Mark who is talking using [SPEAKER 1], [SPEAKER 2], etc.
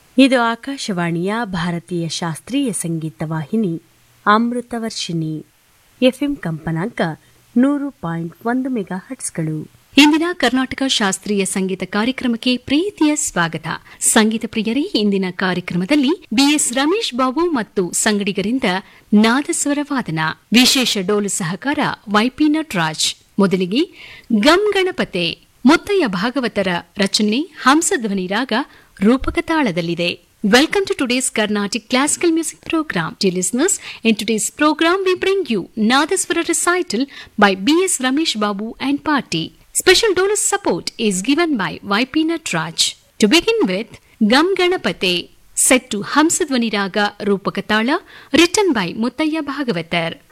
[SPEAKER 1] ಇದು ಆಕಾಶವಾಣಿಯ ಭಾರತೀಯ ಶಾಸ್ತ್ರೀಯ ಸಂಗೀತ ವಾಹಿನಿ ಅಮೃತವರ್ಷಿಣಿ ಎಫ್ಎಂ ಕಂಪನಾಂಕ ನೂರು ಪಾಯಿಂಟ್ ಒಂದು ಮೆಗಾ ಹಟ್ಸ್ಗಳು
[SPEAKER 2] ಇಂದಿನ ಕರ್ನಾಟಕ ಶಾಸ್ತ್ರೀಯ ಸಂಗೀತ ಕಾರ್ಯಕ್ರಮಕ್ಕೆ ಪ್ರೀತಿಯ ಸ್ವಾಗತ ಸಂಗೀತ ಪ್ರಿಯರೇ ಇಂದಿನ ಕಾರ್ಯಕ್ರಮದಲ್ಲಿ ಬಿಎಸ್ ರಮೇಶ್ ಬಾಬು ಮತ್ತು ಸಂಗಡಿಗರಿಂದ ನಾದಸ್ವರ ವಾದನ ವಿಶೇಷ ಡೋಲು ಸಹಕಾರ ವೈಪಿ ನಟರಾಜ್ ಮೊದಲಿಗೆ ಗಂ ಗಣಪತೆ ಮುತ್ತಯ್ಯ ಭಾಗವತರ ರಚನೆ ಹಂಸಧ್ವನಿ ರಾಗ ರೂಪಕ ತಾಳದಲ್ಲಿದೆ Welcome to today's Carnatic Classical Music Program. Dear listeners, in today's program we bring you Nadaswara recital by B.S. Ramesh Babu and Party. Special donor support is given by YP Natraj. To begin with, Gam Ganapate, set to Hamsadvani Raga Rupakatala, written by Muttaya Bhagavatar.